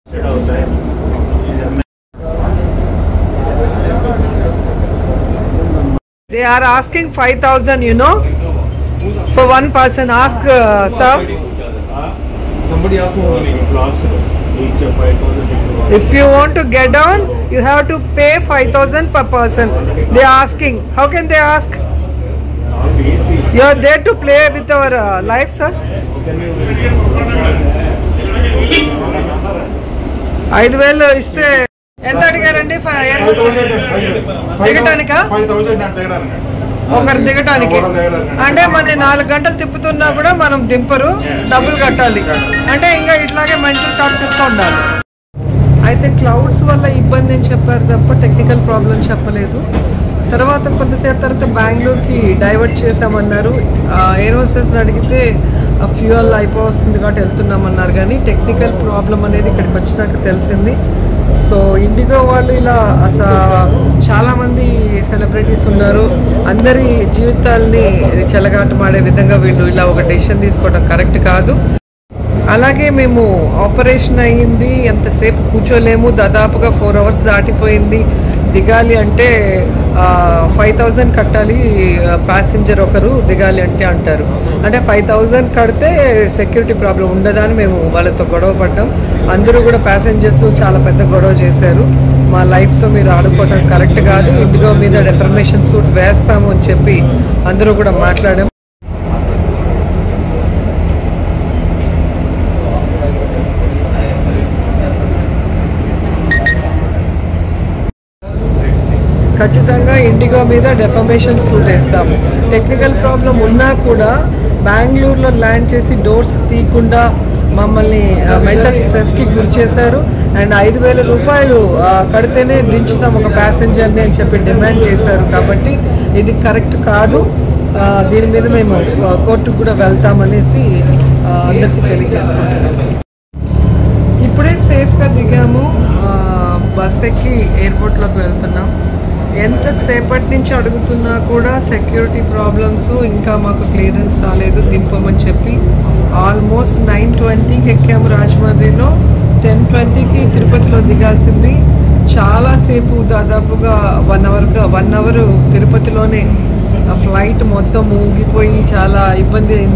They are asking 5,000, you know, for one person. Ask, uh, sir. Somebody else will Each of 5,000. If you want to get down, you have to pay 5,000 per person. They are asking. How can they ask? You are there to play with our uh, life, sir. ఐదు వేలు ఇస్తే ఎంత అడిగారండి ఫ- Airbus దిగటానికా five thousand అంటే దిగడానికి ఒకరు దిగటానికి ఒకరు దిగడానికి. అంటే మన నాలుగు గంటలు తిప్పుతున్నా కూడా మనం దింపరు డబ్బులు కట్టాలి అంటే ఇంకా ఇట్లాగే మెంటల్ టార్చర్తో ఉండాలి అయితే క్లౌడ్స్ వల్ల ఇబ్బంది అని చెప్పారు తప్ప టెక్నికల్ ప్రాబ్లం చెప్పలేదు తర్వాత కొంతసేపు తర్వాత బెంగళూరుకి డైవర్ట్ చేసామన్నారు ఎయిర్ హోస్టెస్ని అడిగితే ఫ్యూయల్ అయిపోతుంది కాబట్టి వెళ్తున్నామన్నారు కానీ టెక్నికల్ ప్రాబ్లం అనేది ఇక్కడికి వచ్చినాక తెలిసింది సో ఇండిగో వాళ్ళు ఇలా అసలు చాలామంది సెలబ్రిటీస్ ఉన్నారు అందరి జీవితాల్ని చెలగాటమాడే విధంగా వీళ్ళు ఇలా ఒక డెసిషన్ తీసుకోవడం కరెక్ట్ కాదు అలాగే మేము ఆపరేషన్ అయ్యింది ఎంతసేపు కూర్చోలేము దాదాపుగా ఫోర్ అవర్స్ దాటిపోయింది దిగాలి అంటే ఫైవ్ థౌజండ్ కట్టాలి ప్యాసింజర్ ఒకరు దిగాలి అంటే అంటారు అంటే ఫైవ్ థౌజండ్ కడితే సెక్యూరిటీ ప్రాబ్లం ఉండదా అని మేము వాళ్ళతో గొడవ పడ్డాం అందరూ కూడా ప్యాసింజర్స్ చాలా పెద్ద గొడవ చేశారు మా లైఫ్తో మీరు ఆడుకోవడం కరెక్ట్ కాదు ఇండిగో మీద డెఫర్మేషన్ సూట్ వేస్తాము అని చెప్పి అందరూ కూడా మాట్లాడాం ఖచ్చితంగా ఇండిగో మీద డెఫర్మేషన్ సూట్ వేస్తాము టెక్నికల్ ప్రాబ్లం ఉన్నా కూడా బెంగళూరులో ల్యాండ్ చేసి డోర్స్ తీయకుండా మమ్మల్ని మెంటల్ స్ట్రెస్కి గురి చేశారు అండ్ ఐదు వేల రూపాయలు ఆ, కడితేనే దించుతాం ఒక ప్యాసింజర్ని అని చెప్పి డిమాండ్ చేశారు కాబట్టి ఇది కరెక్ట్ కాదు ఆ, దీని మీద మేము ఆ, కోర్టుకు కూడా వెళ్తామనేసి ఆ, అందరికీ తెలియజేసుకుంటున్నాం ఇప్పుడే సేఫ్గా దిగాము ఆ, బస్ ఎక్కి ఎయిర్పోర్ట్లోకి వెళ్తున్నాం ఎంతసేపటి నుంచి అడుగుతున్నా కూడా సెక్యూరిటీ ప్రాబ్లమ్స్ ఇంకా మాకు క్లియరెన్స్ రాలేదు దింపమని చెప్పి ఆల్మోస్ట్ నైన్ ట్వంటీకి ఎక్కాము రాజమండ్రిలో టెన్ ట్వంటీకి తిరుపతిలో దిగాల్సింది చాలాసేపు దాదాపుగా వన్ అవర్గా వన్ అవర్ తిరుపతిలోనే ఆ ఫ్లైట్ మొత్తం ఊగిపోయి చాలా ఇబ్బంది అయింది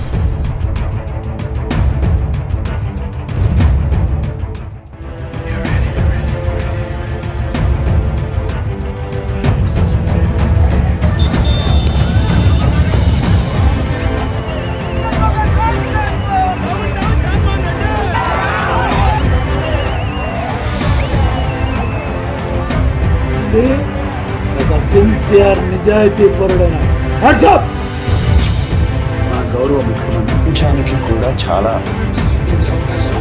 ఇది ఒక సిన్సియర్ నిజాయితీ పరుడైన వాట్సాప్ మా గౌరవ ముఖ్యమంత్రి ప్రపంచానికి కూడా చాలా